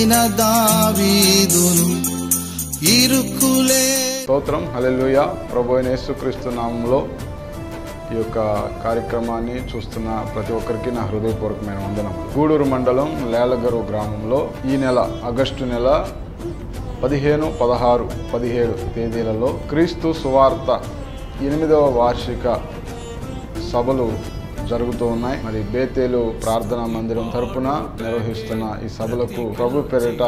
అయిన దావీదును ఇరుకులే స్తోత్రం హల్లెలూయా ప్రభు అయిన యేసుక్రీస్తు నామంలో ఈ యొక్క కార్యక్రమాన్ని చూస్తున్న ప్రతి ఒక్కరికి నా హృదయపూర్వకమైన వందనం గూడూరు మండలం లేలగరు గ్రామంలో ఈ నెల ఆగస్టు నెల పదిహేను పదహారు పదిహేడు తేదీలలో క్రీస్తు సువార్త ఎనిమిదవ వార్షిక సభలు జరుగుతూ ఉన్నాయి మరి బేతేలు ప్రార్థనా మందిరం తరపున నిర్వహిస్తున్న ఈ సభలకు ప్రభు పేరిట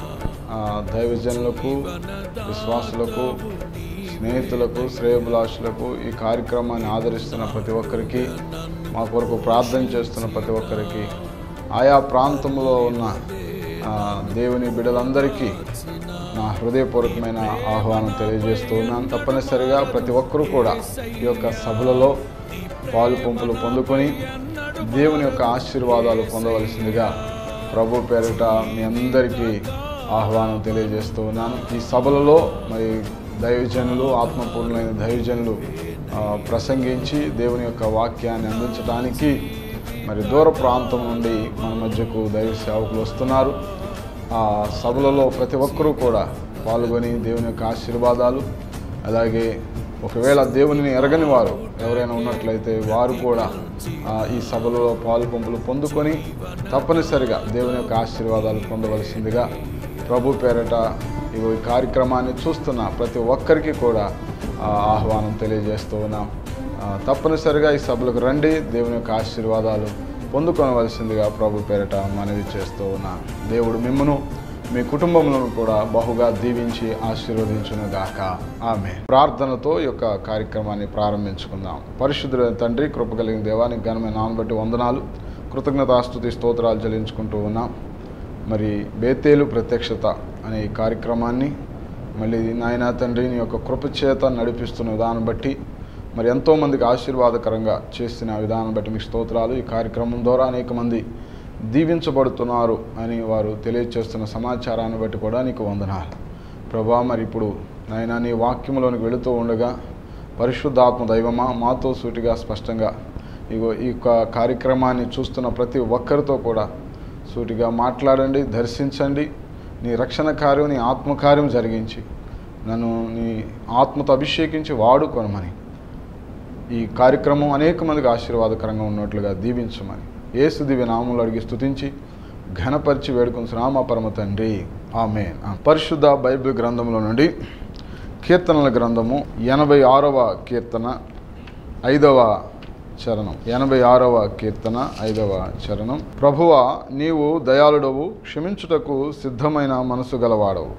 ఆ, దైవజనులకు విశ్వాసులకు స్నేహితులకు శ్రేయభిలాషులకు ఈ కార్యక్రమాన్ని ఆదరిస్తున్న ప్రతి ఒక్కరికి మా కొరకు ప్రార్థన చేస్తున్న ప్రతి ఒక్కరికి ఆయా ప్రాంతంలో ఉన్న ఆ, దేవుని బిడ్డలందరికీ నా హృదయపూర్వకమైన ఆహ్వానం తెలియజేస్తూ ఉన్నాను తప్పనిసరిగా ప్రతి ఒక్కరూ కూడా ఈ యొక్క సభలలో పాలు పంపులు పొందుకొని దేవుని యొక్క ఆశీర్వాదాలు పొందవలసిందిగా ప్రభు పేరిట మీ అందరికీ ఆహ్వానం తెలియజేస్తూ ఉన్నాను ఈ సభలలో మరి దైవజనులు ఆత్మపూర్ణులైన దైవజనులు ఆ, ప్రసంగించి దేవుని యొక్క వాక్యాన్ని అందించడానికి మరి దూర ప్రాంతం నుండి మన మధ్యకు దైవ సేవకులు వస్తున్నారు ఆ సభలలో ప్రతి ఒక్కరూ కూడా పాల్గొని దేవుని యొక్క ఆశీర్వాదాలు అలాగే ఒకవేళ దేవునిని ఎరగని వారు ఎవరైనా ఉన్నట్లయితే వారు కూడా ఆ, ఈ సభలలో పాలు పంపులు పొందుకొని తప్పనిసరిగా దేవుని యొక్క ఆశీర్వాదాలు పొందవలసిందిగా ప్రభు పేరట ఇగో ఈ కార్యక్రమాన్ని చూస్తున్న ప్రతి ఒక్కరికి కూడా ఆ, ఆహ్వానం తెలియజేస్తూ ఉన్నాం ఆ, తప్పనిసరిగా ఈ సభలకు రండి దేవుని యొక్క ఆశీర్వాదాలు పొందుకొనవలసిందిగా ప్రభు పేరట మనవి చేస్తూ ఉన్నాం దేవుడు మిమ్మను మీ కుటుంబములను కూడా బహుగా దీవించి ఆశీర్వదించును గాక ఆమె ప్రార్థనతో ఈ యొక్క కార్యక్రమాన్ని ప్రారంభించుకుందాం పరిశుద్ధులైన తండ్రి కృప కలిగిన దేవానికి ఘనమైన నాన్న బట్టి వందనాలు కృతజ్ఞతాస్తుతి స్తోత్రాలు చెల్లించుకుంటూ ఉన్నాం మరి బేతేలు ప్రత్యక్షత అనే ఈ కార్యక్రమాన్ని మళ్ళీ నాయన తండ్రి నీ యొక్క కృప చేత నడిపిస్తున్న విధానం బట్టి మరి ఎంతోమందికి ఆశీర్వాదకరంగా చేసిన విధానం బట్టి మీకు స్తోత్రాలు ఈ కార్యక్రమం ద్వారా అనేక మంది దీవించబడుతున్నారు అని వారు తెలియచేస్తున్న సమాచారాన్ని బట్టి కూడా నీకు వందనాలు ప్రభా మరి ఇప్పుడు నాయన నీ వాక్యంలోనికి వెళుతూ ఉండగా పరిశుద్ధాత్మ దైవమా మాతో సూటిగా స్పష్టంగా ఇగో ఈ యొక్క కార్యక్రమాన్ని చూస్తున్న ప్రతి ఒక్కరితో కూడా సూటిగా మాట్లాడండి దర్శించండి నీ రక్షణ కార్యం నీ ఆత్మకార్యం జరిగించి నన్ను నీ ఆత్మతో అభిషేకించి వాడుకొనమని ఈ కార్యక్రమం అనేక మందికి ఆశీర్వాదకరంగా ఉన్నట్లుగా దీవించమని ఏసు దివ్య నామంలో అడిగి స్తుతించి ఘనపరిచి వేడుకొని మా పరమ తండ్రి ఆమె పరిశుద్ధ బైబిల్ గ్రంథంలో నుండి కీర్తనల గ్రంథము ఎనభై ఆరవ కీర్తన ఐదవ చరణం ఎనభై ఆరవ కీర్తన ఐదవ చరణం ప్రభువ నీవు దయాళుడవు క్షమించుటకు సిద్ధమైన మనసు గలవాడవు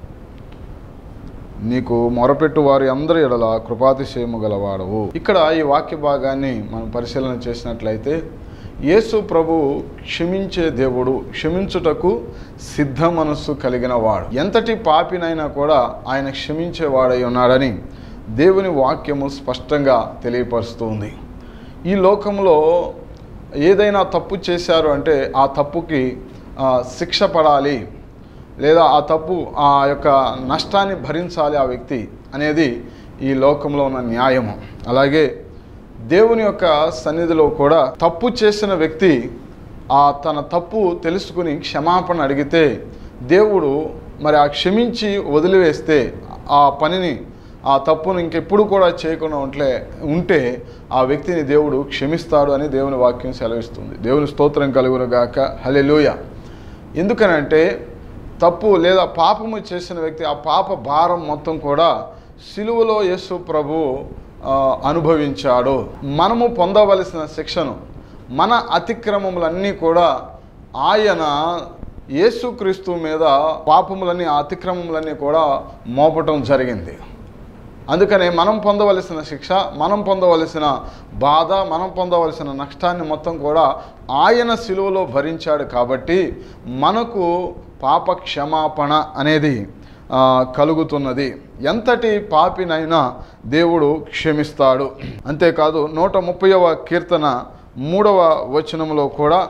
నీకు మొరపెట్టు వారి అందరి ఎడల కృపాతిశయము గలవాడవు ఇక్కడ ఈ వాక్య భాగాన్ని మనం పరిశీలన చేసినట్లయితే యేసు ప్రభు క్షమించే దేవుడు క్షమించుటకు సిద్ధ మనస్సు కలిగిన వాడు ఎంతటి పాపినైనా కూడా ఆయన క్షమించేవాడై ఉన్నాడని దేవుని వాక్యము స్పష్టంగా తెలియపరుస్తుంది ఈ లోకంలో ఏదైనా తప్పు చేశారు అంటే ఆ తప్పుకి ఆ, శిక్ష పడాలి లేదా ఆ తప్పు ఆ యొక్క నష్టాన్ని భరించాలి ఆ వ్యక్తి అనేది ఈ లోకంలో ఉన్న న్యాయము అలాగే దేవుని యొక్క సన్నిధిలో కూడా తప్పు చేసిన వ్యక్తి ఆ తన తప్పు తెలుసుకుని క్షమాపణ అడిగితే దేవుడు మరి ఆ క్షమించి వదిలివేస్తే ఆ పనిని ఆ తప్పును ఇంకెప్పుడు కూడా చేయకుండా ఉంటే ఉంటే ఆ వ్యక్తిని దేవుడు క్షమిస్తాడు అని దేవుని వాక్యం సెలవిస్తుంది దేవుని స్తోత్రం కలుగునుగాక హలెలూయ ఎందుకనంటే తప్పు లేదా పాపము చేసిన వ్యక్తి ఆ పాప భారం మొత్తం కూడా సిలువలో యేసు ప్రభు ఆ, అనుభవించాడు మనము పొందవలసిన శిక్షను మన అతిక్రమములన్నీ కూడా ఆయన యేసుక్రీస్తు మీద పాపములన్నీ ఆ అతిక్రమములన్నీ కూడా మోపటం జరిగింది అందుకనే మనం పొందవలసిన శిక్ష మనం పొందవలసిన బాధ మనం పొందవలసిన నష్టాన్ని మొత్తం కూడా ఆయన సిలువలో భరించాడు కాబట్టి మనకు పాప క్షమాపణ అనేది ఆ, కలుగుతున్నది ఎంతటి పాపినైనా దేవుడు క్షమిస్తాడు అంతేకాదు నూట ముప్పైవ కీర్తన మూడవ వచనంలో కూడా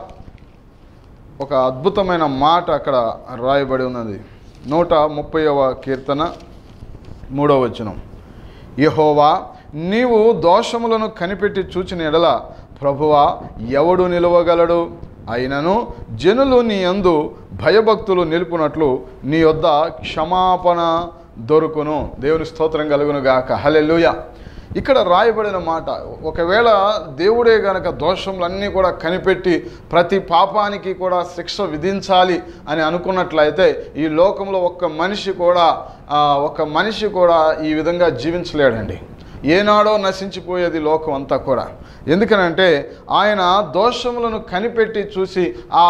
ఒక అద్భుతమైన మాట అక్కడ రాయబడి ఉన్నది నూట ముప్పైవ కీర్తన మూడవ వచనం యహోవా నీవు దోషములను కనిపెట్టి చూచిన ఎడల ప్రభువా ఎవడు నిలవగలడు అయినను జనులు నీ యందు భయభక్తులు నిలుపునట్లు నీ యొద్ద క్షమాపణ దొరుకును దేవుని స్తోత్రం కలుగును గాక హలెలుయ ఇక్కడ రాయబడిన మాట ఒకవేళ దేవుడే గనక దోషములన్నీ కూడా కనిపెట్టి ప్రతి పాపానికి కూడా శిక్ష విధించాలి అని అనుకున్నట్లయితే ఈ లోకంలో ఒక్క మనిషి కూడా ఆ, ఒక్క మనిషి కూడా ఈ విధంగా జీవించలేడండి ఏనాడో నశించిపోయేది లోకం అంతా కూడా ఎందుకనంటే ఆయన దోషములను కనిపెట్టి చూసి ఆ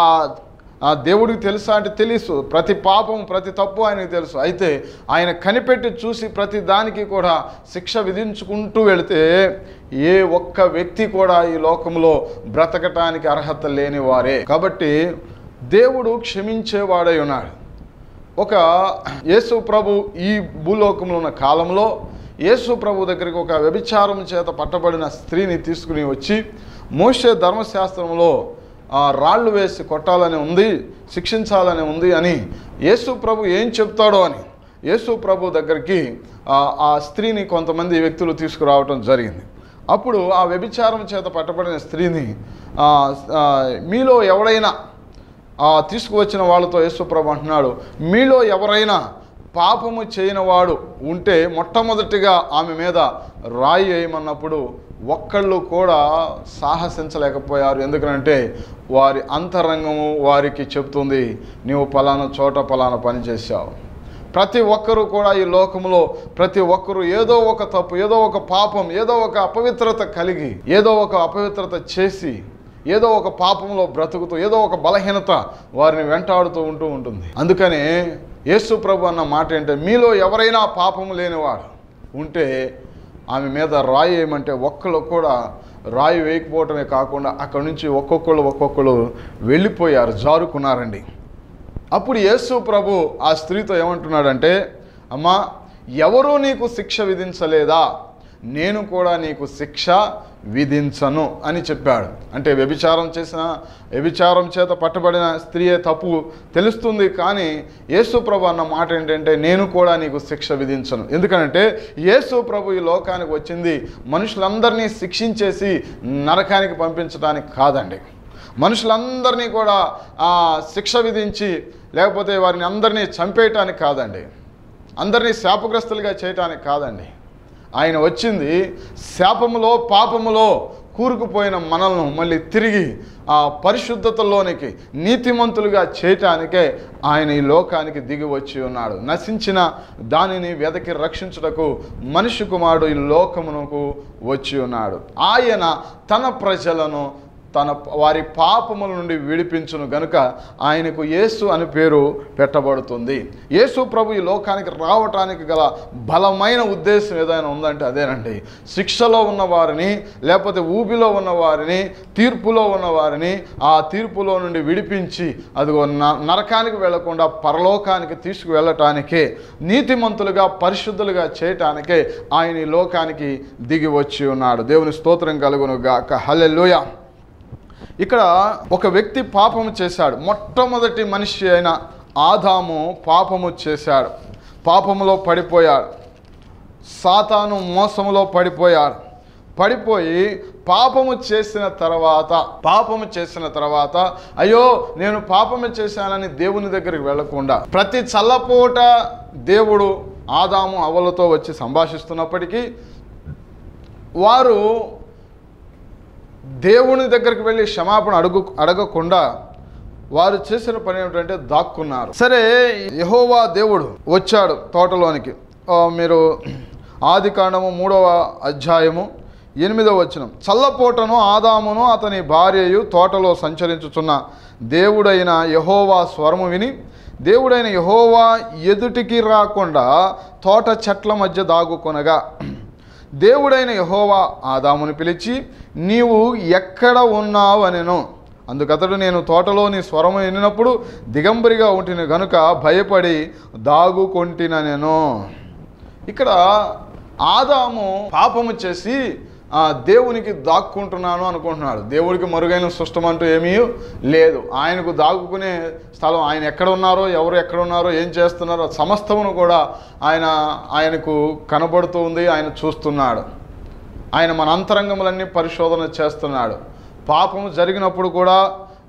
ఆ దేవుడికి తెలుసా అంటే తెలుసు ప్రతి పాపం ప్రతి తప్పు ఆయనకు తెలుసు అయితే ఆయన కనిపెట్టి చూసి ప్రతి దానికి కూడా శిక్ష విధించుకుంటూ వెళితే ఏ ఒక్క వ్యక్తి కూడా ఈ లోకంలో బ్రతకటానికి అర్హత లేని వారే కాబట్టి దేవుడు క్షమించేవాడై ఉన్నాడు ఒక యేసు ప్రభు ఈ భూలోకంలో ఉన్న కాలంలో యేసు ప్రభు దగ్గరికి ఒక వ్యభిచారం చేత పట్టబడిన స్త్రీని తీసుకుని వచ్చి మోషే ధర్మశాస్త్రంలో ఆ, రాళ్ళు వేసి కొట్టాలని ఉంది శిక్షించాలని ఉంది అని యేసు ప్రభు ఏం చెప్తాడో అని యేసు ప్రభు దగ్గరికి ఆ, ఆ స్త్రీని కొంతమంది వ్యక్తులు తీసుకురావటం జరిగింది అప్పుడు ఆ వ్యభిచారం చేత పట్టబడిన స్త్రీని ఆ, ఆ, మీలో ఎవడైనా ఆ తీసుకువచ్చిన వాళ్ళతో యేసుప్రభు అంటున్నాడు మీలో ఎవరైనా పాపము చేయనివాడు ఉంటే మొట్టమొదటిగా ఆమె మీద రాయి వేయమన్నప్పుడు ఒక్కళ్ళు కూడా సాహసించలేకపోయారు ఎందుకంటే వారి అంతరంగము వారికి చెప్తుంది నీవు పలానా చోట పలానా పని చేశావు ప్రతి ఒక్కరూ కూడా ఈ లోకంలో ప్రతి ఒక్కరూ ఏదో ఒక తప్పు ఏదో ఒక పాపం ఏదో ఒక అపవిత్రత కలిగి ఏదో ఒక అపవిత్రత చేసి ఏదో ఒక పాపంలో బ్రతుకుతూ ఏదో ఒక బలహీనత వారిని వెంటాడుతూ ఉంటూ ఉంటుంది అందుకనే యేసు ప్రభు అన్న మాట ఏంటంటే మీలో ఎవరైనా పాపము లేనివాడు ఉంటే ఆమె మీద రాయి వేయమంటే ఒక్కళ్ళు కూడా రాయి వేయకపోవటమే కాకుండా అక్కడి నుంచి ఒక్కొక్కళ్ళు ఒక్కొక్కళ్ళు వెళ్ళిపోయారు జారుకున్నారండి అప్పుడు యేసు ప్రభు ఆ స్త్రీతో ఏమంటున్నాడంటే అమ్మా ఎవరూ నీకు శిక్ష విధించలేదా నేను కూడా నీకు శిక్ష విధించను అని చెప్పాడు అంటే వ్యభిచారం చేసిన వ్యభిచారం చేత పట్టబడిన స్త్రీయే తప్పు తెలుస్తుంది కానీ యేసు ప్రభు అన్న మాట ఏంటంటే నేను కూడా నీకు శిక్ష విధించను ఎందుకంటే యేసు ప్రభు ఈ లోకానికి వచ్చింది మనుషులందరినీ శిక్షించేసి నరకానికి పంపించడానికి కాదండి మనుషులందరినీ కూడా ఆ, శిక్ష విధించి లేకపోతే వారిని అందరినీ చంపేయటానికి కాదండి అందరినీ శాపగ్రస్తులుగా చేయటానికి కాదండి ఆయన వచ్చింది శాపములో పాపములో కూరుకుపోయిన మనల్ని మళ్ళీ తిరిగి ఆ పరిశుద్ధతలోనికి నీతిమంతులుగా చేయటానికే ఆయన ఈ లోకానికి దిగి వచ్చి ఉన్నాడు నశించిన దానిని వెదకి రక్షించుటకు మనిషి కుమారుడు ఈ లోకమునకు వచ్చి ఉన్నాడు ఆయన తన ప్రజలను తన వారి పాపముల నుండి విడిపించును గనుక ఆయనకు యేసు అని పేరు పెట్టబడుతుంది యేసు ప్రభు ఈ లోకానికి రావటానికి గల బలమైన ఉద్దేశం ఏదైనా ఉందంటే అదేనండి శిక్షలో ఉన్న వారిని లేకపోతే ఊబిలో ఉన్న వారిని తీర్పులో ఉన్న వారిని ఆ తీర్పులో నుండి విడిపించి అదిగో న- నరకానికి వెళ్లకుండా పరలోకానికి తీసుకువెళ్ళటానికే నీతిమంతులుగా పరిశుద్ధులుగా చేయటానికే ఆయన ఈ లోకానికి దిగి వచ్చి ఉన్నాడు దేవుని స్తోత్రం కలుగును గాక హల్లెలూయా ఇక్కడ ఒక వ్యక్తి పాపము చేశాడు మొట్టమొదటి మనిషి అయిన ఆదాము పాపము చేశాడు పాపములో పడిపోయాడు సాతాను మోసములో పడిపోయాడు పడిపోయి పాపము చేసిన తర్వాత పాపము చేసిన తర్వాత అయ్యో నేను పాపము చేశానని దేవుని దగ్గరికి వెళ్లకుండా ప్రతి చల్లపూట దేవుడు ఆదాము అవలతో వచ్చి సంభాషిస్తున్నప్పటికీ వారు దేవుని దగ్గరికి వెళ్ళి క్షమాపణ అడుగు అడగకుండా వారు చేసిన పని ఏమిటంటే దాక్కున్నారు సరే యహోవా దేవుడు వచ్చాడు తోటలోనికి ఆ, మీరు ఆది కాండము మూడవ అధ్యాయము ఎనిమిదవ వచనం చల్లపోటను ఆదామును అతని భార్యయు తోటలో సంచరించుచున్న దేవుడైన యహోవా స్వరము విని దేవుడైన యహోవా ఎదుటికి రాకుండా తోట చెట్ల మధ్య దాగుకొనగా దేవుడైన యహోవా ఆదామును పిలిచి నీవు ఎక్కడ ఉన్నావు అనెను అందుకతడు నేను తోటలో నీ స్వరము వినినప్పుడు దిగంబరిగా ఉంటిని గనుక భయపడి దాగుకొంటిన నేను ఇక్కడ ఆదాము పాపము చేసి ఆ, దేవునికి దాక్కుంటున్నాను అనుకుంటున్నాడు దేవుడికి మరుగైన సృష్టం అంటూ ఏమీ లేదు ఆయనకు దాక్కునే స్థలం ఆయన ఎక్కడ ఉన్నారో ఎవరు ఎక్కడ ఉన్నారో ఏం చేస్తున్నారో సమస్తమును కూడా ఆయన ఆయనకు కనబడుతూ ఉంది ఆయన చూస్తున్నాడు ఆయన మన అంతరంగములన్నీ పరిశోధన చేస్తున్నాడు పాపము జరిగినప్పుడు కూడా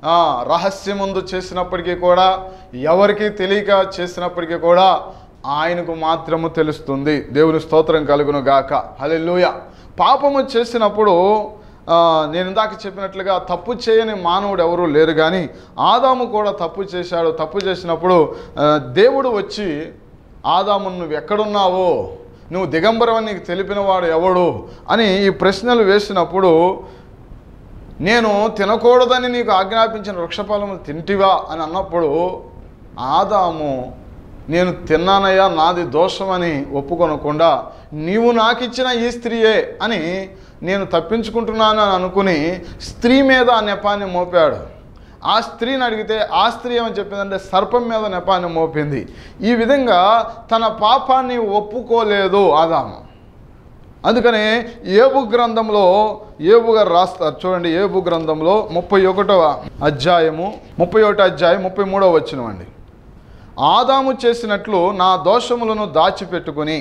ఆ, రహస్యమందు చేసినప్పటికీ కూడా ఎవరికి తెలియక చేసినప్పటికీ కూడా ఆయనకు మాత్రము తెలుస్తుంది దేవుని స్తోత్రం కలుగును గాక హల్లెలూయా పాపము చేసినప్పుడు ఆ, నేను ఇందాక చెప్పినట్లుగా తప్పు చేయని మానవుడు ఎవరూ లేరు కానీ ఆదాము కూడా తప్పు చేశాడు తప్పు చేసినప్పుడు ఆ, దేవుడు వచ్చి ఆదాము నువ్వు ఎక్కడున్నావో నువ్వు దిగంబరమని నీకు తెలిపినవాడు ఎవడు అని ఈ ప్రశ్నలు వేసినప్పుడు నేను తినకూడదని నీకు ఆజ్ఞాపించిన వృక్షఫలము తింటివా అని అన్నప్పుడు ఆదాము నేను తిన్నానయ్యా నాది దోషమని ఒప్పుకొనకుండా నీవు నాకిచ్చిన ఈ స్త్రీయే అని నేను తప్పించుకుంటున్నాను అని అనుకుని స్త్రీ మీద ఆ నెపాన్ని మోపాడు ఆ స్త్రీని అడిగితే ఆ స్త్రీ ఏమని చెప్పిందంటే సర్పం మీద నెపాన్ని మోపింది ఈ విధంగా తన పాపాన్ని ఒప్పుకోలేదు ఆదాము అందుకనే ఏబు గ్రంథంలో ఏబు గారు రాస్తారు చూడండి ఏబు గ్రంథంలో ముప్పై ఒకటవ అధ్యాయము ముప్పై ఒకటో అధ్యాయం ముప్పై మూడవ వచ్చినవండి ఆదాము చేసినట్లు నా దోషములను దాచిపెట్టుకుని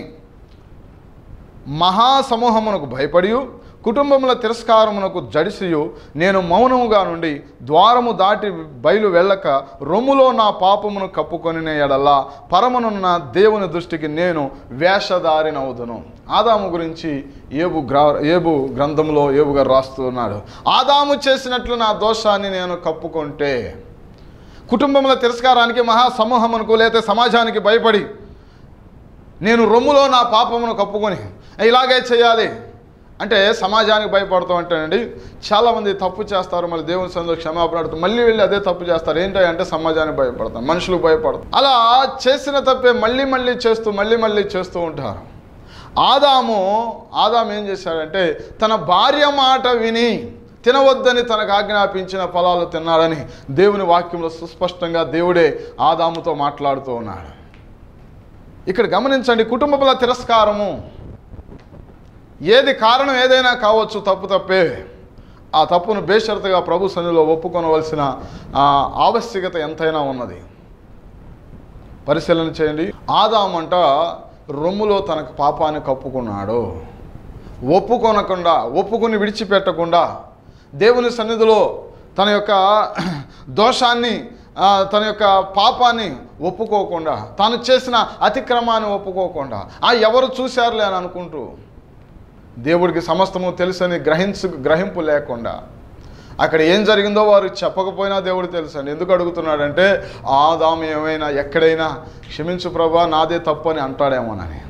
మహాసమూహమునకు భయపడి కుటుంబముల తిరస్కారమునకు జడిసియు నేను మౌనముగా నుండి ద్వారము దాటి బయలు వెళ్ళక రొమ్ములో నా పాపమును కప్పుకొని ఎడల్లా పరమనున్న దేవుని దృష్టికి నేను వేషధారినవుదును ఆదాము గురించి ఏబు గ్రా ఏబు గ్రంథంలో ఏబు గారు రాస్తున్నాడు ఆదాము చేసినట్లు నా దోషాన్ని నేను కప్పుకుంటే కుటుంబముల తిరస్కారానికి మహాసమూహమునకు లేతే సమాజానికి భయపడి నేను రొమ్ములో నా పాపమును కప్పుకొని ఇలాగే చేయాలి అంటే సమాజానికి భయపడతాం అంటేనండి చాలామంది తప్పు చేస్తారు మళ్ళీ దేవుని సందులో క్షమాపణ అడుగుతారు మళ్ళీ వెళ్ళి అదే తప్పు చేస్తారు ఏంటి అంటే సమాజానికి భయపడతాం మనుషులకు భయపడతాం అలా చేసిన తప్పే మళ్ళీ మళ్ళీ చేస్తూ మళ్ళీ మళ్ళీ చేస్తూ ఉంటారు ఆదాము ఆదాము ఏం చేశాడంటే తన భార్య మాట విని తినవద్దని తనకు ఆజ్ఞాపించిన ఫలాలు తిన్నాడని దేవుని వాక్యంలో సుస్పష్టంగా దేవుడే ఆదాముతో మాట్లాడుతూ ఉన్నాడు ఇక్కడ గమనించండి కుటుంబముల తిరస్కారము ఏది కారణం ఏదైనా కావచ్చు తప్పు తప్పే ఆ తప్పును బేషరతుగా ప్రభు సన్నిలో ఒప్పుకొనవలసిన ఆ, ఆవశ్యకత ఎంతైనా ఉన్నది పరిశీలన చేయండి ఆదామంట రొమ్ములో తనకు పాపాన్ని కప్పుకున్నాడు ఒప్పుకొనకుండా ఒప్పుకుని విడిచిపెట్టకుండా దేవుని సన్నిధిలో తన యొక్క దోషాన్ని ఆ, తన యొక్క పాపాన్ని ఒప్పుకోకుండా తాను చేసిన అతిక్రమాన్ని ఒప్పుకోకుండా ఆ ఎవరు చూశారులే అని అనుకుంటూ దేవుడికి సమస్తము తెలుసని గ్రహించు గ్రహింపు లేకుండా అక్కడ ఏం జరిగిందో వారు చెప్పకపోయినా దేవుడు తెలుసండి ఎందుకు అడుగుతున్నాడంటే ఆదాము ఏమైనా ఎక్కడైనా క్షమించు ప్రభా నాదే తప్పు అని అంటాడేమోనని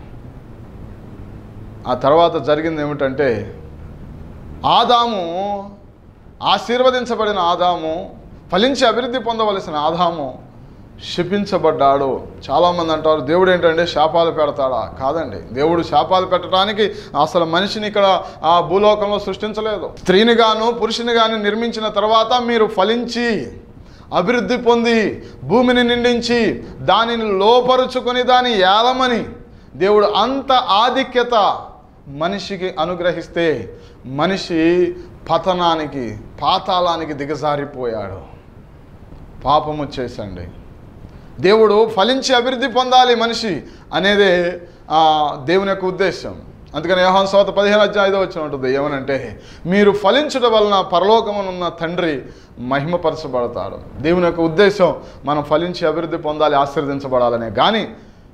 ఆ తర్వాత జరిగింది ఏమిటంటే ఆదాము ఆశీర్వదించబడిన ఆదాము ఫలించి అభివృద్ధి పొందవలసిన ఆదాము శపించబడ్డాడు చాలామంది అంటారు దేవుడు ఏంటంటే శాపాలు పెడతాడా కాదండి దేవుడు శాపాలు పెట్టడానికి అసలు మనిషిని ఇక్కడ ఆ భూలోకంలో సృష్టించలేదు స్త్రీని గాను పురుషుని గాను నిర్మించిన తర్వాత మీరు ఫలించి అభివృద్ధి పొంది భూమిని నిండించి దానిని లోపరుచుకొని దాని ఏలమని దేవుడు అంత ఆధిక్యత మనిషికి అనుగ్రహిస్తే మనిషి పతనానికి పాతాళానికి దిగజారిపోయాడు పాపము చేసండి దేవుడు ఫలించి అభివృద్ధి పొందాలి మనిషి అనేదే ఆ, దేవుని యొక్క ఉద్దేశం అందుకని యోహాన్ సోత పదిహేను అధ్యాయం ఐదో వచ్చిన ఉంటుంది ఏమనంటే మీరు ఫలించుట వలన పరలోకమునున్న తండ్రి మహిమపరచబడతాడు దేవుని యొక్క ఉద్దేశం మనం ఫలించి అభివృద్ధి పొందాలి ఆశీర్వదించబడాలనే కానీ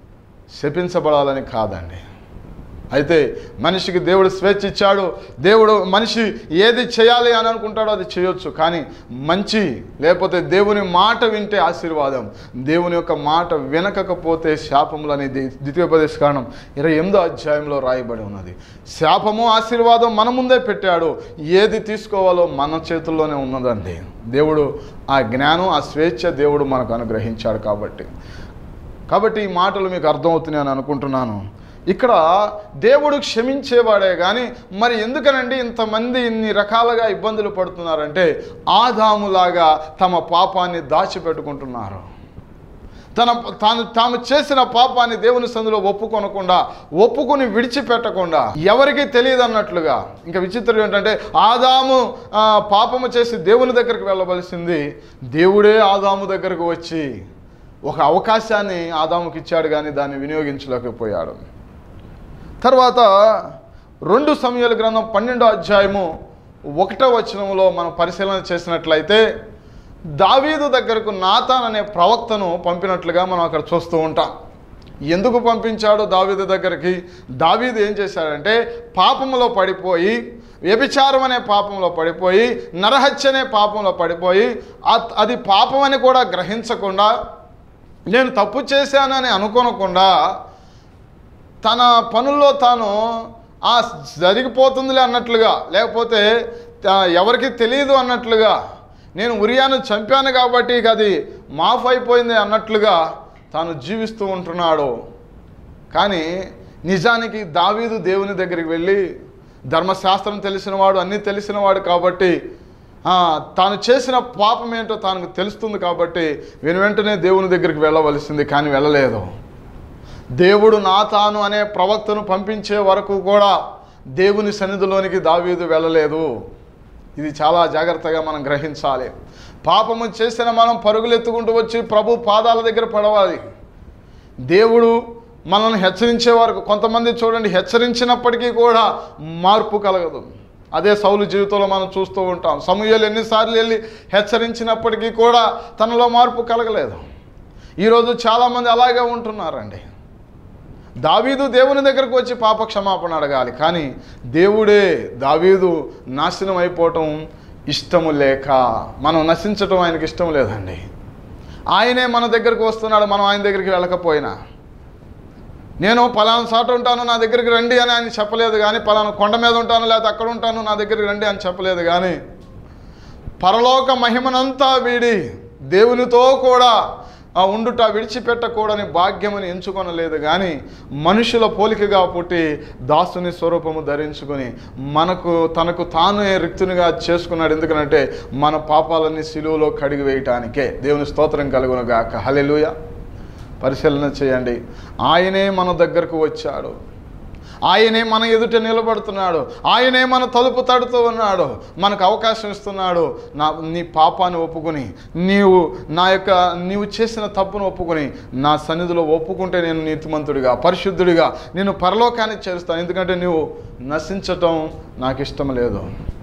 శపించబడాలని కాదండి అయితే మనిషికి దేవుడు స్వేచ్ఛ ఇచ్చాడు దేవుడు మనిషి ఏది చేయాలి అని అనుకుంటాడో అది చేయొచ్చు కానీ మంచి లేకపోతే దేవుని మాట వింటే ఆశీర్వాదం దేవుని యొక్క మాట వినకపోతే శాపములు అనేది ద్వితీయోపదేశ కారణం ఇరవై ఎనిమిదో అధ్యాయంలో రాయబడి ఉన్నది శాపము ఆశీర్వాదం మన ముందే పెట్టాడు ఏది తీసుకోవాలో మన చేతుల్లోనే ఉన్నదండి దేవుడు ఆ జ్ఞానం ఆ స్వేచ్ఛ దేవుడు మనకు అనుగ్రహించాడు కాబట్టి కాబట్టి ఈ మాటలు మీకు అర్థమవుతున్నాయి అని అనుకుంటున్నాను ఇక్కడ దేవుడు క్షమించేవాడే కానీ మరి ఎందుకనండి ఇంతమంది ఇన్ని రకాలుగా ఇబ్బందులు పడుతున్నారంటే ఆదాములాగా తమ పాపాన్ని దాచిపెట్టుకుంటున్నారు తన తాను తాము చేసిన పాపాన్ని దేవుని సందులో ఒప్పుకొనకుండా ఒప్పుకొని విడిచిపెట్టకుండా ఎవరికి తెలియదు అన్నట్లుగా ఇంకా విచిత్రం ఏంటంటే ఆదాము ఆ, పాపము చేసి దేవుని దగ్గరికి వెళ్ళవలసింది దేవుడే ఆదాము దగ్గరకు వచ్చి ఒక అవకాశాన్ని ఆదాముకి ఇచ్చాడు కానీ దాన్ని వినియోగించలేకపోయాడు తర్వాత రెండు సమయాల గ్రంథం పన్నెండో అధ్యాయము ఒకటో వచనంలో మనం పరిశీలన చేసినట్లయితే దావీదు దగ్గరకు నాతాన్ అనే ప్రవక్తను పంపినట్లుగా మనం అక్కడ చూస్తూ ఉంటాం ఎందుకు పంపించాడు దావీదు దగ్గరికి దావీదు ఏం చేశాడంటే పాపములో పడిపోయి వ్యభిచారం అనే పాపంలో పడిపోయి నరహత్య అనే పాపంలో పడిపోయి అ- అది పాపం అని కూడా గ్రహించకుండా నేను తప్పు చేశానని అనుకోనకుండా తన పనుల్లో తాను ఆ జరిగిపోతుందిలే అన్నట్లుగా లేకపోతే ఆ, ఎవరికి తెలియదు అన్నట్లుగా నేను ఉరియాను చంపాను కాబట్టి ఇక అది మాఫ్ అయిపోయింది అన్నట్లుగా తాను జీవిస్తూ ఉంటున్నాడు కానీ నిజానికి దావీదు దేవుని దగ్గరికి వెళ్ళి ధర్మశాస్త్రం తెలిసినవాడు అన్నీ తెలిసినవాడు కాబట్టి ఆ, తాను చేసిన పాపం ఏంటో తనకు తెలుస్తుంది కాబట్టి వెను వెంటనే దేవుని దగ్గరికి వెళ్ళవలసింది కానీ వెళ్ళలేదు దేవుడు నాతాను అనే ప్రవక్తను పంపించే వరకు కూడా దేవుని సన్నిధిలోనికి దావీదు వెళ్ళలేదు ఇది చాలా జాగ్రత్తగా మనం గ్రహించాలి పాపము చేసిన మనం పరుగులెత్తుకుంటూ వచ్చి ప్రభు పాదాల దగ్గర పడవాలి దేవుడు మనల్ని హెచ్చరించే వరకు కొంతమంది చూడండి హెచ్చరించినప్పటికీ కూడా మార్పు కలగదు అదే సౌలు జీవితంలో మనం చూస్తూ ఉంటాం సమూహలు ఎన్నిసార్లు వెళ్ళి హెచ్చరించినప్పటికీ కూడా తనలో మార్పు కలగలేదు ఈరోజు చాలామంది అలాగే ఉంటున్నారండి దావీదు దేవుని దగ్గరకు వచ్చి పాప క్షమాపణ అడగాలి కానీ దేవుడే దావీదు నాశనం అయిపోవటం ఇష్టము లేక మనం నశించటం ఆయనకి ఇష్టం లేదండి ఆయనే మన దగ్గరకు వస్తున్నాడు మనం ఆయన దగ్గరికి వెళ్ళకపోయినా నేను పలానా చోట ఉంటాను నా దగ్గరికి రండి అని ఆయన చెప్పలేదు కానీ పలానా కొండ మీద ఉంటాను లేకపోతే అక్కడ ఉంటాను నా దగ్గరికి రండి అని చెప్పలేదు కానీ పరలోక మహిమనంతా వీడి దేవునితో కూడా ఆ ఉండుట విడిచిపెట్టకూడని భాగ్యమని ఎంచుకొనలేదు కానీ మనుషుల పోలికగా పుట్టి దాసుని స్వరూపము ధరించుకొని మనకు తనకు తానే రిక్తునిగా చేసుకున్నాడు ఎందుకనంటే మన పాపాలన్నీ సిలువలో కడిగి వేయటానికే దేవుని స్తోత్రం కలుగును గాక హలెలుయ పరిశీలన చేయండి ఆయనే మన దగ్గరకు వచ్చాడు ఆయనే మన ఎదుట నిలబడుతున్నాడు ఆయనే మన తలుపు తడుతూ ఉన్నాడు మనకు అవకాశం ఇస్తున్నాడు నా నీ పాపాన్ని ఒప్పుకొని నీవు నా యొక్క నీవు చేసిన తప్పును ఒప్పుకొని నా సన్నిధిలో ఒప్పుకుంటే నేను నీతిమంతుడిగా పరిశుద్ధుడిగా నేను పరలోకానికి చేరుస్తాను ఎందుకంటే నీవు నశించటం నాకు ఇష్టం లేదు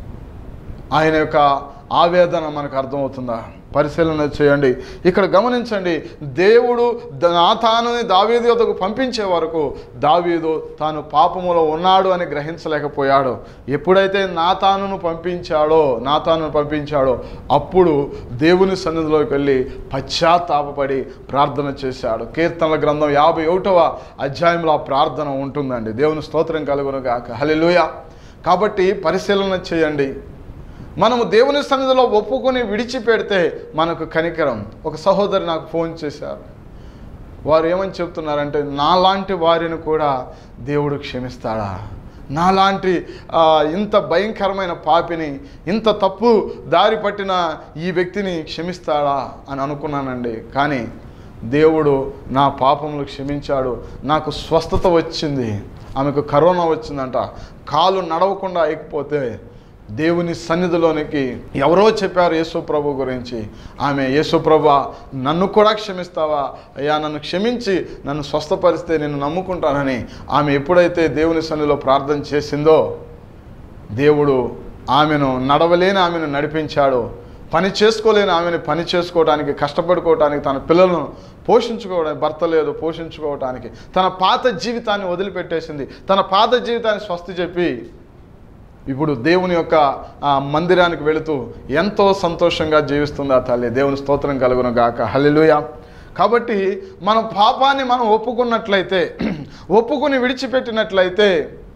ఆయన యొక్క ఆవేదన మనకు అర్థమవుతుందా పరిశీలన చేయండి ఇక్కడ గమనించండి దేవుడు ద- నాతానుని దావీదు యొద్దకు పంపించే వరకు దావీదు తాను పాపములో ఉన్నాడు అని గ్రహించలేకపోయాడు ఎప్పుడైతే నాతానును పంపించాడో నాతానును పంపించాడో అప్పుడు దేవుని సన్నిధిలోకి వెళ్ళి పశ్చాత్తాపపడి ప్రార్థన చేశాడు కీర్తనల గ్రంథం యాభై ఒకటవ అధ్యాయంలో ఆ ప్రార్థన ఉంటుందండి దేవుని స్తోత్రం కలుగును గాక హల్లెలూయా కాబట్టి పరిశీలన చేయండి మనము దేవుని సన్నిధిలో ఒప్పుకొని విడిచిపెడితే మనకు కనికరం ఒక సహోదరు నాకు ఫోన్ చేశారు వారు ఏమని చెప్తున్నారంటే నాలాంటి వారిని కూడా దేవుడు క్షమిస్తాడా నాలాంటి ఆ, ఇంత భయంకరమైన పాపిని ఇంత తప్పు దారి పట్టిన ఈ వ్యక్తిని క్షమిస్తాడా అని అనుకున్నానండి కానీ దేవుడు నా పాపములు క్షమించాడు నాకు స్వస్థత వచ్చింది ఆమెకు కరోనా వచ్చిందంట కాలు నడవకుండా అయిపోతే దేవుని సన్నిధిలోనికి ఎవరో చెప్పారు యేసు ప్రభు గురించి ఆమె యేసు ప్రభు నన్ను కూడా క్షమిస్తావా అయ్యా నన్ను క్షమించి నన్ను స్వస్థపరిస్తే నేను నమ్ముకుంటానని ఆమె ఎప్పుడైతే దేవుని సన్నిధిలో ప్రార్థన చేసిందో దేవుడు ఆమెను నడవలేని ఆమెను నడిపించాడు పని చేసుకోలేని ఆమెను పని చేసుకోవడానికి కష్టపడుకోవడానికి తన పిల్లలను పోషించుకోవడానికి భర్త లేదు పోషించుకోవడానికి తన పాత జీవితాన్ని వదిలిపెట్టేసింది తన పాత జీవితాన్ని స్వస్తి చెప్పి ఇప్పుడు దేవుని యొక్క ఆ మందిరానికి వెళుతూ ఎంతో సంతోషంగా జీవిస్తుంది ఆ తల్లి దేవుని స్తోత్రం కలుగును గాక హల్లెలూయా కాబట్టి మన పాపాన్ని మనం ఒప్పుకున్నట్లయితే ఒప్పుకుని విడిచిపెట్టినట్లయితే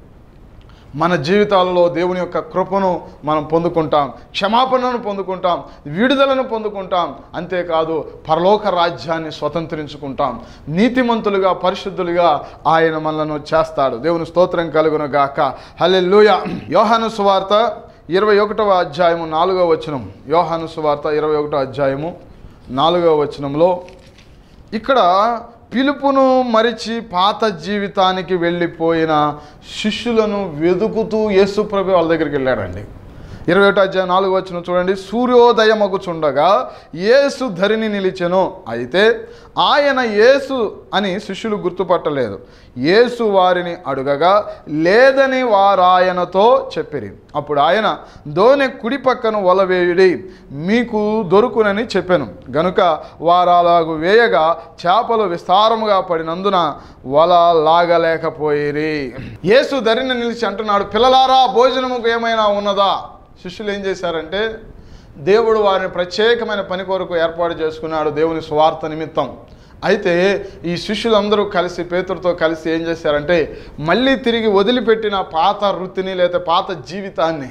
మన జీవితాలలో దేవుని యొక్క కృపను మనం పొందుకుంటాం క్షమాపణను పొందుకుంటాం విడుదలను పొందుకుంటాం అంతేకాదు పరలోక రాజ్యాన్ని స్వతంత్రించుకుంటాం నీతిమంతులుగా పరిశుద్ధులుగా ఆయన మనలను చేస్తాడు దేవుని స్తోత్రం కలుగును గాక హల్లెలూయా యోహాను సువార్త ఇరవై ఒకటవ అధ్యాయము నాలుగవ వచనం యోహాను సువార్త ఇరవై ఒకటో అధ్యాయము నాలుగవ వచనంలో ఇక్కడ పిలుపును మరిచి పాత జీవితానికి వెళ్ళిపోయిన శిష్యులను వెతుకుతూ యేసుప్రభు వాళ్ళ దగ్గరికి వెళ్ళాడండి ఇరవై ఒకటి అధ్యాయం నాలుగు వచ్చిన చూడండి సూర్యోదయమగుచుండగా యేసు ధరిని నిలిచెను అయితే ఆయన యేసు అని శిష్యులు గుర్తుపట్టలేదు యేసు వారిని అడుగగా లేదని వారాయనతో చెప్పిరి అప్పుడు ఆయన దోనె కుడి పక్కన వలవేయుడి మీకు దొరుకునని చెప్పాను గనుక వారాలాగు వేయగా చేపలు విస్తారముగా పడినందున వల లాగలేకపోయిరి యేసు ధరిని నిలిచి అంటున్నాడు పిల్లలారా భోజనముకు ఏమైనా ఉన్నదా శిష్యులు ఏం చేశారంటే దేవుడు వారిని ప్రత్యేకమైన పని కొరకు ఏర్పాటు చేసుకున్నాడు దేవుని స్వార్థ నిమిత్తం అయితే ఈ శిష్యులందరూ కలిసి పేతుడితో కలిసి ఏం చేశారంటే మళ్ళీ తిరిగి వదిలిపెట్టిన పాత వృత్తిని లేదా పాత జీవితాన్ని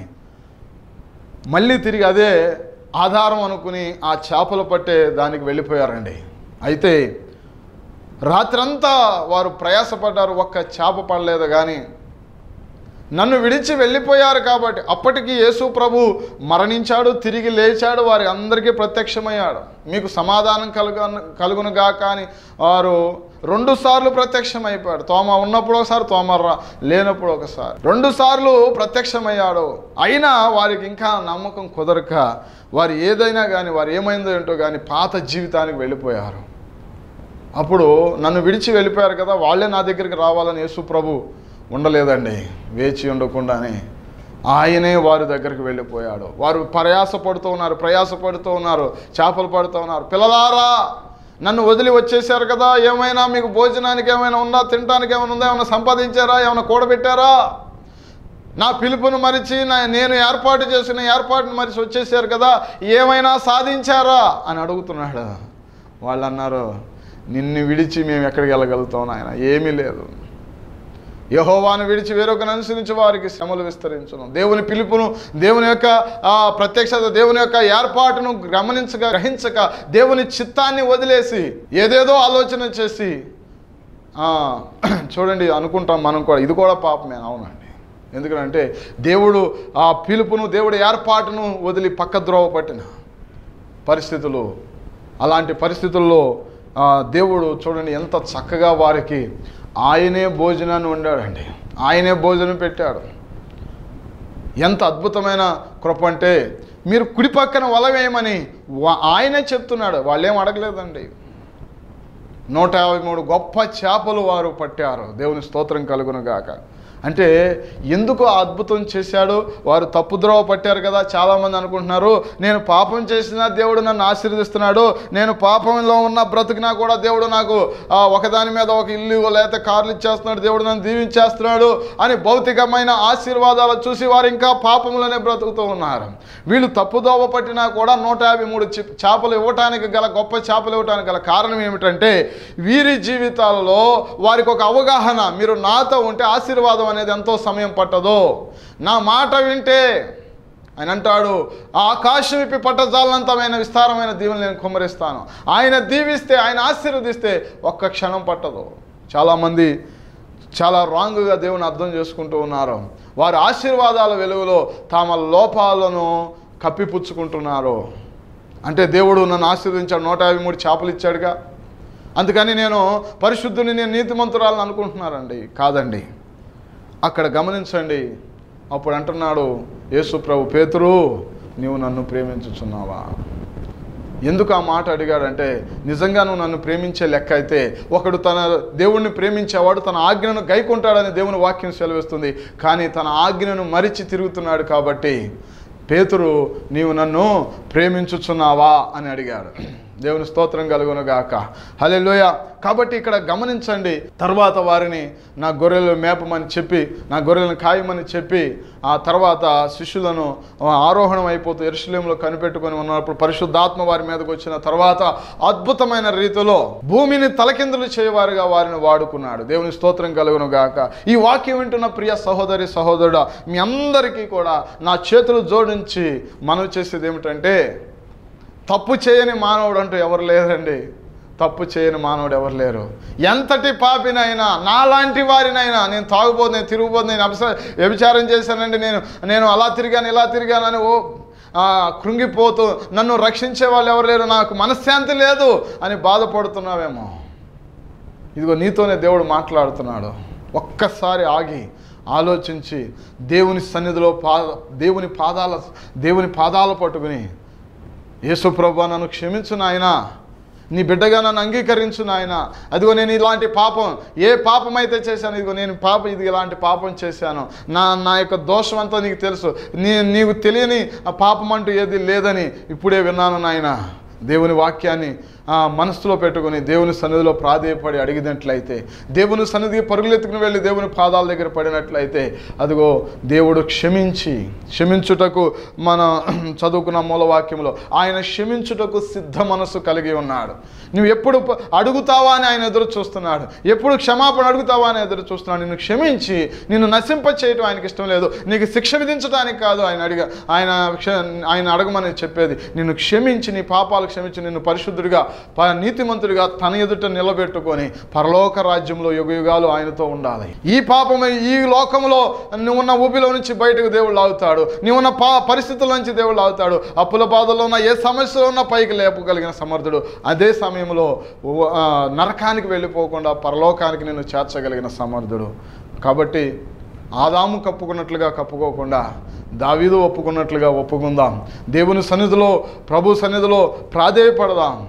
మళ్ళీ తిరిగి అదే ఆధారం అనుకుని ఆ చేపలు పట్టే దానికి వెళ్ళిపోయారండి అయితే రాత్రంతా వారు ప్రయాసపడ్డారు ఒక్క చేప పడలేదు కానీ నన్ను విడిచి వెళ్ళిపోయారు కాబట్టి అప్పటికి యేసు ప్రభు మరణించాడు తిరిగి లేచాడు వారి అందరికీ ప్రత్యక్షమయ్యాడు మీకు సమాధానం కలుగు కలుగునుగా కానీ వారు రెండు సార్లు ప్రత్యక్షమైపోయాడు తోమ ఉన్నప్పుడు ఒకసారి తోమ రా లేనప్పుడు ఒకసారి రెండు సార్లు ప్రత్యక్షమయ్యాడు అయినా వారికి ఇంకా నమ్మకం కుదరక వారు ఏదైనా కానీ వారు ఏమైందో ఏంటో కానీ పాత జీవితానికి వెళ్ళిపోయారు అప్పుడు నన్ను విడిచి వెళ్ళిపోయారు కదా వాళ్ళే నా దగ్గరికి రావాలని యేసు ప్రభు ఉండలేదండి వేచి ఉండకుండానే ఆయనే వారి దగ్గరికి వెళ్ళిపోయాడు వారు ప్రయాసపడుతూ ఉన్నారు ప్రయాసపడుతూ ఉన్నారు చేపలు పడుతూ ఉన్నారు పిల్లలారా నన్ను వదిలి వచ్చేసారు కదా ఏమైనా మీకు భోజనానికి ఏమైనా ఉందా తినడానికి ఏమైనా ఉందా ఏమైనా సంపాదించారా ఏమైనా కూడబెట్టారా నా పిలుపును మరిచి నా నేను ఏర్పాటు చేసిన ఏర్పాటును మరిచి వచ్చేసారు కదా ఏమైనా సాధించారా అని అడుగుతున్నాడు వాళ్ళు అన్నారు నిన్ను విడిచి మేము ఎక్కడికి వెళ్ళగలుగుతాం నాయన ఏమీ లేదు యహోవాను విడిచి వేరొకను అనుసరించి వారికి శ్రమలు విస్తరించును దేవుని పిలుపును దేవుని యొక్క ఆ, ప్రత్యక్షత దేవుని యొక్క ఏర్పాటును గమనించక గ్రహించక దేవుని చిత్తాన్ని వదిలేసి ఏదేదో ఆలోచన చేసి ఆ, చూడండి అనుకుంటాం మనం కూడా ఇది కూడా పాపమే అవునండి ఎందుకంటే దేవుడు ఆ పిలుపును దేవుడి ఏర్పాటును వదిలి పక్క ద్రోవ పట్టిన పరిస్థితులు అలాంటి పరిస్థితుల్లో ఆ, దేవుడు చూడండి ఎంత చక్కగా వారికి ఆయనే భోజనాన్ని వండాడండి ఆయనే భోజనం పెట్టాడు ఎంత అద్భుతమైన కృప అంటే మీరు కుడి పక్కన వలవేయమని వా- ఆయనే చెప్తున్నాడు వాళ్ళేం అడగలేదండి నూట యాభై మూడు గొప్ప చేపలు వారు పట్టారు దేవుని స్తోత్రం కలుగును గాక అంటే ఎందుకు ఆ అద్భుతం చేశాడు వారు తప్పుద్రోవ పట్టారు కదా చాలామంది అనుకుంటున్నారు నేను పాపం చేసినా దేవుడు నన్ను ఆశీర్వదిస్తున్నాడు నేను పాపంలో ఉన్న బ్రతికినా కూడా దేవుడు నాకు ఆ, ఒకదాని మీద ఒక ఇల్లు లేకపోతే కార్లు ఇచ్చేస్తున్నాడు దేవుడు నన్ను దీవించేస్తున్నాడు అని భౌతికమైన ఆశీర్వాదాలు చూసి వారు ఇంకా పాపంలోనే బ్రతుకుతూ ఉన్నారు వీళ్ళు తప్పుదోవ పట్టినా కూడా నూట యాభై మూడు చి- చేపలు ఇవ్వటానికి గల గొప్ప చేపలు ఇవ్వటానికి గల కారణం ఏమిటంటే వీరి జీవితాలలో వారికి ఒక అవగాహన మీరు నాతో ఉంటే ఆశీర్వాదం అనేది ఎంతో సమయం పట్టదు నా మాట వింటే ఆయన అంటాడు ఆ ఆకాశం ఇప్పి పట్టజాలనంతమైన విస్తారమైన దీవెనలు నేను కుమ్మరిస్తాను ఆయన దీవిస్తే ఆయన ఆశీర్వదిస్తే ఒక్క క్షణం పట్టదు చాలామంది చాలా రాంగ్గా దేవుని అర్థం చేసుకుంటూ ఉన్నారు వారి ఆశీర్వాదాల వెలుగులో తమ లోపాలను కప్పిపుచ్చుకుంటున్నారు అంటే దేవుడు నన్ను ఆశీర్వదించాడు నూట యాభై మూడు చేపలు ఇచ్చాడుగా అందుకని నేను పరిశుద్ధుని నేను నీతిమంతురాలను అనుకుంటున్నారండి కాదండి అక్కడ గమనించండి అప్పుడు అంటున్నాడు యేసు ప్రభు పేతురు నీవు నన్ను ప్రేమించుచున్నావా ఎందుకు ఆ మాట అడిగాడంటే నిజంగా నువ్వు నన్ను ప్రేమించే లెక్క అయితే ఒకడు తన దేవుణ్ణి ప్రేమించేవాడు తన ఆజ్ఞను గైకుంటాడని దేవుని వాక్యం సెలవిస్తుంది కానీ తన ఆజ్ఞను మరిచి తిరుగుతున్నాడు కాబట్టి పేతురు నీవు నన్ను ప్రేమించుచున్నావా అని అడిగాడు దేవుని స్తోత్రం కలుగును గాక హల్లెలూయ కాబట్టి ఇక్కడ గమనించండి తర్వాత వారిని నా గొర్రెలు మేపమని చెప్పి నా గొర్రెలను కాయమని చెప్పి ఆ తర్వాత శిష్యులను ఆరోహణం అయిపోతూ ఎరుశలేంలో కనిపెట్టుకొని ఉన్నప్పుడు పరిశుద్ధాత్మ వారి మీదకి వచ్చిన తర్వాత అద్భుతమైన రీతిలో భూమిని తలకిందులు చేయవారుగా వారిని వాడుకున్నాడు దేవుని స్తోత్రం కలుగును గాక ఈ వాక్యం వింటున్న ప్రియ సహోదరి సహోదరుడా మీ అందరికీ కూడా నా చేతులు జోడించి మనవి చేసేది ఏమిటంటే తప్పు చేయని మానవుడు అంటూ ఎవరు లేరండి తప్పు చేయని మానవుడు ఎవరు లేరు ఎంతటి పాపినైనా నాలాంటి వారినైనా నేను తాగుబోదు నేను తిరుగుబోదు నేను అపస వ్యభిచారం చేశానండి నేను నేను అలా తిరిగాను ఇలా తిరిగానని ఓ ఆ, కృంగిపోతూ నన్ను రక్షించే వాళ్ళు ఎవరు లేరు నాకు మనశ్శాంతి లేదు అని బాధపడుతున్నావేమో ఇదిగో నీతోనే దేవుడు మాట్లాడుతున్నాడు ఒక్కసారి ఆగి ఆలోచించి దేవుని సన్నిధిలో పా దేవుని పాదాల దేవుని పాదాలు పట్టుకుని యేసు ప్రభు నన్ను క్షమించు నాయనా నీ బిడ్డగా నన్ను అంగీకరించు నాయన అదిగో నేను ఇలాంటి పాపం ఏ పాపం అయితే చేశాను ఇదిగో నేను పాప ఇది ఇలాంటి పాపం చేశాను నా నా యొక్క దోషం అంతా నీకు తెలుసు నీ నీకు తెలియని ఆ పాపం అంటూ ఏది లేదని ఇప్పుడే విన్నాను నాయన దేవుని వాక్యాన్ని ఆ మనసులో పెట్టుకుని దేవుని సన్నిధిలో ప్రాధేయపడి అడిగినట్లయితే దేవుని సన్నిధికి పరుగులెత్తుకుని వెళ్ళి దేవుని పాదాల దగ్గర పడినట్లయితే అదిగో దేవుడు క్షమించి క్షమించుటకు మన చదువుకున్న మూలవాక్యంలో ఆయన క్షమించుటకు సిద్ధ మనసు కలిగి ఉన్నాడు నువ్వు ఎప్పుడు ప- అడుగుతావా అని ఆయన ఎదురు చూస్తున్నాడు ఎప్పుడు క్షమాపణ అడుగుతావా అని ఎదురు చూస్తున్నాడు నిన్ను క్షమించి నిన్ను నశింప చేయటం ఆయనకి ఇష్టం లేదు నీకు శిక్ష విధించడానికి కాదు ఆయన అడిగ ఆయన క్ష- ఆయన అడగమని చెప్పేది నిన్ను క్షమించి నీ పాపాలు క్షమించి నిన్ను పరిశుద్ధుడిగా ప- నీతిమంతుడిగా తన ఎదుట నిలబెట్టుకొని పరలోక రాజ్యంలో యుగ యుగాలు ఆయనతో ఉండాలి ఈ పాపమే ఈ లోకంలో నువ్వు ఉన్న ఊపిలో నుంచి బయటకు దేవుడు లాగుతాడు నీవు ఉన్న పా పరిస్థితుల నుంచి దేవుడు లాగుతాడు అప్పుల బాధలో ఉన్న ఏ సమస్యలో ఉన్న పైకి లేపగలిగిన సమర్థుడు అదే సమయంలో ఉ- ఆ, నరకానికి వెళ్ళిపోకుండా పరలోకానికి నేను చేర్చగలిగిన సమర్థుడు కాబట్టి ఆదాము కప్పుకున్నట్లుగా కప్పుకోకుండా దావీదు ఒప్పుకున్నట్లుగా ఒప్పుకుందాం దేవుని సన్నిధిలో ప్రభు సన్నిధిలో ప్రాధేయపడదాం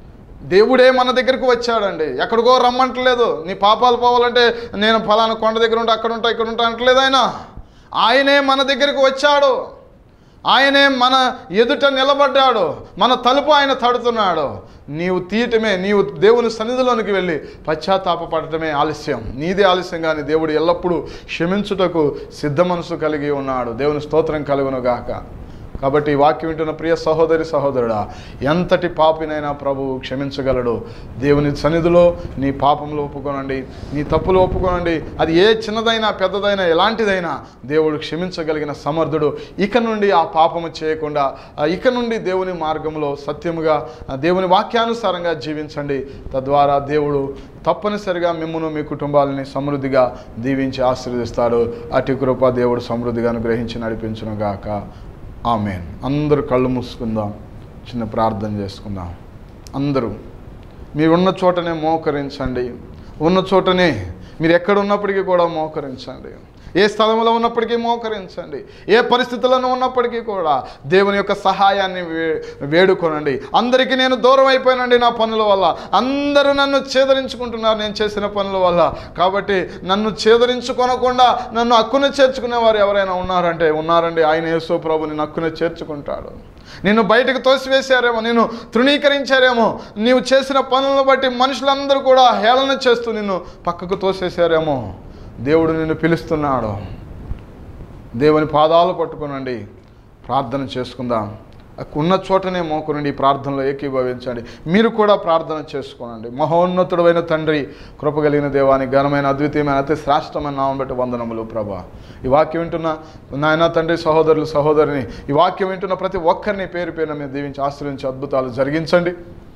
దేవుడే మన దగ్గరకు వచ్చాడండి ఎక్కడికో రమ్మంటలేదు నీ పాపాలు పోవాలంటే నేను ఫలానా కొండ దగ్గర ఉంటా అక్కడ ఉంటా ఇక్కడ ఉంటా అంటలేదు ఆయన ఆయనే మన దగ్గరకు వచ్చాడు ఆయనే మన ఎదుట నిలబడ్డాడు మన తలుపు ఆయన తడుతున్నాడు నీవు తీయటమే నీవు దేవుని సన్నిధిలోనికి వెళ్ళి పశ్చాత్తాపడటమే ఆలస్యం నీదే ఆలస్యం కానీ దేవుడు ఎల్లప్పుడూ క్షమించుటకు సిద్ధ మనసు కలిగి ఉన్నాడు దేవుని స్తోత్రం కలుగును గాక కాబట్టి ఈ వాక్యం వింటున్న ప్రియ సహోదరి సహోదరుడా ఎంతటి పాపినైనా ప్రభువు క్షమించగలడు దేవుని సన్నిధిలో నీ పాపములు ఒప్పుకోనండి నీ తప్పులు ఒప్పుకోనండి అది ఏ చిన్నదైనా పెద్దదైనా ఎలాంటిదైనా దేవుడు క్షమించగలిగిన సమర్థుడు ఇక నుండి ఆ పాపము చేయకుండా ఆ ఇక నుండి దేవుని మార్గంలో సత్యముగా ఆ దేవుని వాక్యానుసారంగా జీవించండి తద్వారా దేవుడు తప్పనిసరిగా మిమ్మును మీ కుటుంబాలని సమృద్ధిగా దీవించి ఆశీర్వదిస్తాడు అటు కృప దేవుడు సమృద్ధిగా అనుగ్రహించి నడిపించును గాక ఆమెన్ అందరూ కళ్ళు మూసుకుందాం చిన్న ప్రార్థన చేసుకుందాం అందరూ మీరున్న చోటనే మోకరించండి ఉన్న చోటనే మీరు ఎక్కడ ఉన్నప్పటికీ కూడా మోకరించండి ఏ స్థలంలో ఉన్నప్పటికీ మోకరించండి ఏ పరిస్థితుల్లో ఉన్నప్పటికీ కూడా దేవుని యొక్క సహాయాన్ని వే వేడుకొనండి అందరికీ నేను దూరం అయిపోయానండి నా పనుల వల్ల అందరూ నన్ను చేదరించుకుంటున్నారు నేను చేసిన పనుల వల్ల కాబట్టి నన్ను చేదరించుకొనకుండా నన్ను హక్కున చేర్చుకునే వారు ఎవరైనా ఉన్నారంటే ఉన్నారండి ఆయన యేసు ప్రభు నేను హక్కున చేర్చుకుంటాడు నిన్ను బయటకు తోసివేశారేమో నిన్ను తృణీకరించారేమో నీవు చేసిన పనులను బట్టి మనుషులందరూ కూడా హేళన చేస్తూ నిన్ను పక్కకు తోసేశారేమో దేవుడు నిన్ను పిలుస్తున్నాడు దేవుని పాదాలు పట్టుకునండి ప్రార్థన చేసుకుందాం ఉన్న చోటనే మోకునండి ఈ ప్రార్థనలో ఏకీభవించండి మీరు కూడా ప్రార్థన చేసుకోనండి మహోన్నతుడైన తండ్రి కృపగలిగిన దేవానికి ఘనమైన అద్వితీయమైన అతి శ్రేష్టమైన నామం బట్టి వందనములు ప్రభా ఈ వాక్యం వింటున్న నాయన తండ్రి సహోదరులు సహోదరిని ఈ వాక్యం వింటున్న ప్రతి ఒక్కరిని పేరు పేరున మీరు దీవించి ఆశ్రయించి అద్భుతాలు జరిగించండి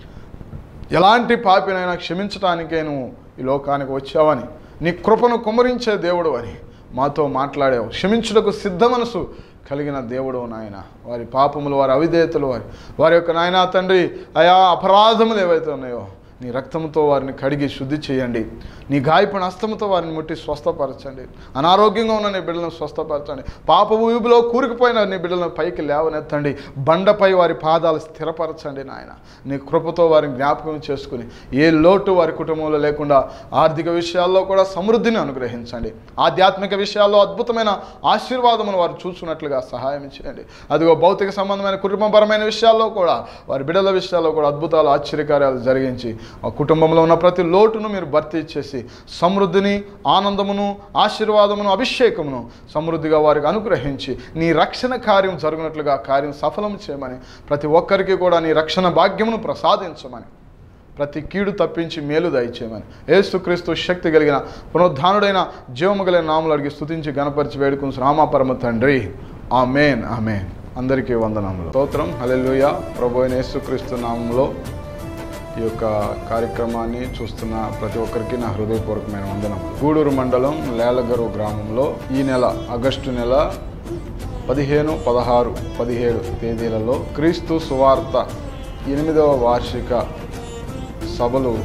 ఎలాంటి పాపినైనా క్షమించటానికే నువ్వు ఈ లోకానికి వచ్చావని నీ కృపను కుమరించే దేవుడు అని మాతో మాట్లాడావు క్షమించుటకు సిద్ధ మనసు కలిగిన దేవుడు నాయన వారి పాపములు వారి అవిధేయతలు వారి వారి యొక్క నాయన తండ్రి ఆయా అపరాధములు ఏవైతే ఉన్నాయో నీ రక్తంతో వారిని కడిగి శుద్ధి చేయండి నీ గాయపడిన హస్తముతో వారిని ముట్టి స్వస్థపరచండి అనారోగ్యంగా ఉన్న నీ బిడ్డలను స్వస్థపరచండి పాప ఊబిలో కూరుకుపోయిన నీ బిడ్డలను పైకి లేవనెత్తండి బండపై వారి పాదాలు స్థిరపరచండి నాయన నీ కృపతో వారిని జ్ఞాపకం చేసుకుని ఏ లోటు వారి కుటుంబంలో లేకుండా ఆర్థిక విషయాల్లో కూడా సమృద్ధిని అనుగ్రహించండి ఆధ్యాత్మిక విషయాల్లో అద్భుతమైన ఆశీర్వాదమును వారు చూసుకున్నట్లుగా సహాయం చేయండి అదిగో భౌతిక సంబంధమైన కుటుంబపరమైన విషయాల్లో కూడా వారి బిడ్డల విషయాల్లో కూడా అద్భుతాలు ఆశ్చర్యకార్యాలు జరిగించి ఆ కుటుంబంలో ఉన్న ప్రతి లోటును మీరు భర్తీ చేసి సమృద్ధిని ఆనందమును ఆశీర్వాదమును అభిషేకమును సమృద్ధిగా వారికి అనుగ్రహించి నీ రక్షణ కార్యం జరుగునట్లుగా కార్యం సఫలం చేయమని ప్రతి ఒక్కరికి కూడా నీ రక్షణ భాగ్యమును ప్రసాదించమని ప్రతి కీడు తప్పించి మేలు దయచేయమని ఏసుక్రీస్తు శక్తి కలిగిన పునరుద్ధానుడైన జీవము కలిగిన నాములు అడిగి స్తుతించి గణపరిచి వేడుకుని రామాపరమ తండ్రి ఆమెన్ ఆమెన్ అందరికీ వందనములు స్తోత్రం హల్లెలూయ ప్రభు అయిన యేసుక్రీస్తు నామంలో ఈ యొక్క కార్యక్రమాన్ని చూస్తున్న ప్రతి ఒక్కరికి నా హృదయపూర్వకమైన వందనం గూడూరు మండలం లేలగరు గ్రామంలో ఈ నెల ఆగస్టు నెల పదిహేను పదహారు పదిహేడు తేదీలలో క్రీస్తు సువార్త ఎనిమిదవ వార్షిక సభలు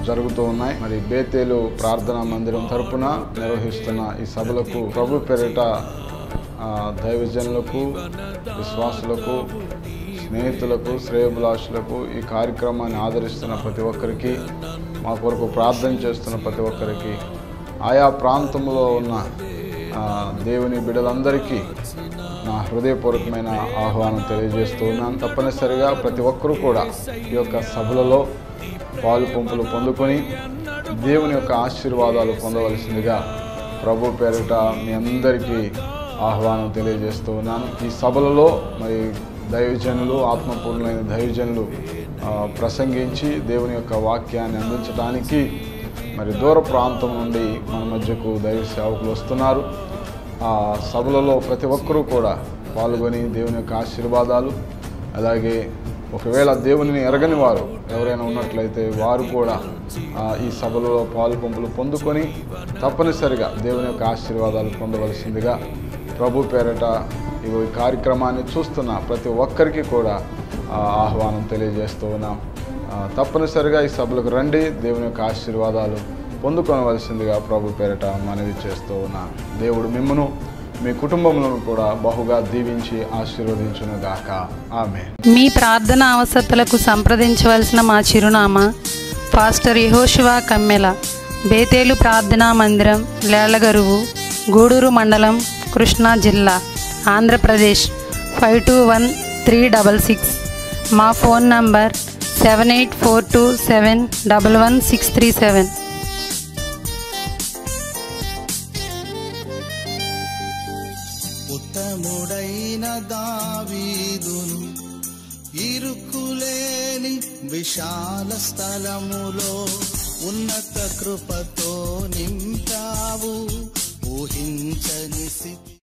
జరుగుతూ ఉన్నాయి మరి బేతేలు ప్రార్థనా మందిరం తరపున నిర్వహిస్తున్న ఈ సభలకు ప్రభు పేరిట ఆ, దైవజనులకు విశ్వాసులకు స్నేహితులకు శ్రేయభిలాషులకు ఈ కార్యక్రమాన్ని ఆదరిస్తున్న ప్రతి ఒక్కరికి మా కొరకు ప్రార్థన చేస్తున్న ప్రతి ఒక్కరికి ఆయా ప్రాంతంలో ఉన్న ఆ, దేవుని బిడ్డలందరికీ నా హృదయపూర్వకమైన ఆహ్వానం తెలియజేస్తూ ఉన్నాను తప్పనిసరిగా ప్రతి ఒక్కరూ కూడా ఈ యొక్క సభలలో పాలు పంపులు పొందుకొని దేవుని యొక్క ఆశీర్వాదాలు పొందవలసిందిగా ప్రభు పేరిట మీ అందరికీ ఆహ్వానం తెలియజేస్తూ ఉన్నాను ఈ సభలలో మరి దైవజనులు ఆత్మపూర్ణులైన దైవజనులు ఆ, ప్రసంగించి దేవుని యొక్క వాక్యాన్ని అందించడానికి మరి దూర ప్రాంతం నుండి మన మధ్యకు దైవ సేవకులు వస్తున్నారు ఆ సభలలో ప్రతి ఒక్కరూ కూడా పాల్గొని దేవుని యొక్క ఆశీర్వాదాలు అలాగే ఒకవేళ దేవునిని ఎరగని వారు ఎవరైనా ఉన్నట్లయితే వారు కూడా ఆ, ఈ సభలలో పాలు పంపులు పొందుకొని తప్పనిసరిగా దేవుని యొక్క ఆశీర్వాదాలు పొందవలసిందిగా ప్రభు పేరట ఇగో ఈ కార్యక్రమాన్ని చూస్తున్న ప్రతి ఒక్కరికి కూడా ఆ, ఆహ్వానం తెలియజేస్తూ ఉన్నాం ఆ, తప్పనిసరిగా ఈ సభలకు రండి దేవుని యొక్క ఆశీర్వాదాలు పొందుకొనవలసిందిగా ప్రభు పేరట మనవి చేస్తూ ఉన్నాను దేవుడు మిమ్మను మీ కుటుంబములను కూడా బహుగా దీవించి ఆశీర్వదించును గాక ఆమె మీ ప్రార్థన అవసరతలకు సంప్రదించవలసిన మా చిరునామా పాస్టర్ యహోశివా కమ్మెల బేతేలు ప్రార్థనా మందిరం లేళ్లగరువు గూడూరు మండలం కృష్ణా జిల్లా Andhra Pradesh five two one three double six మా phone number seven eight four two seven double one six three seven ఉత్తముడైన దావీదును ఇరుకులేని విశాల స్థలములో ఉన్నత కృపతో నింపావు ఊహించని స్థితి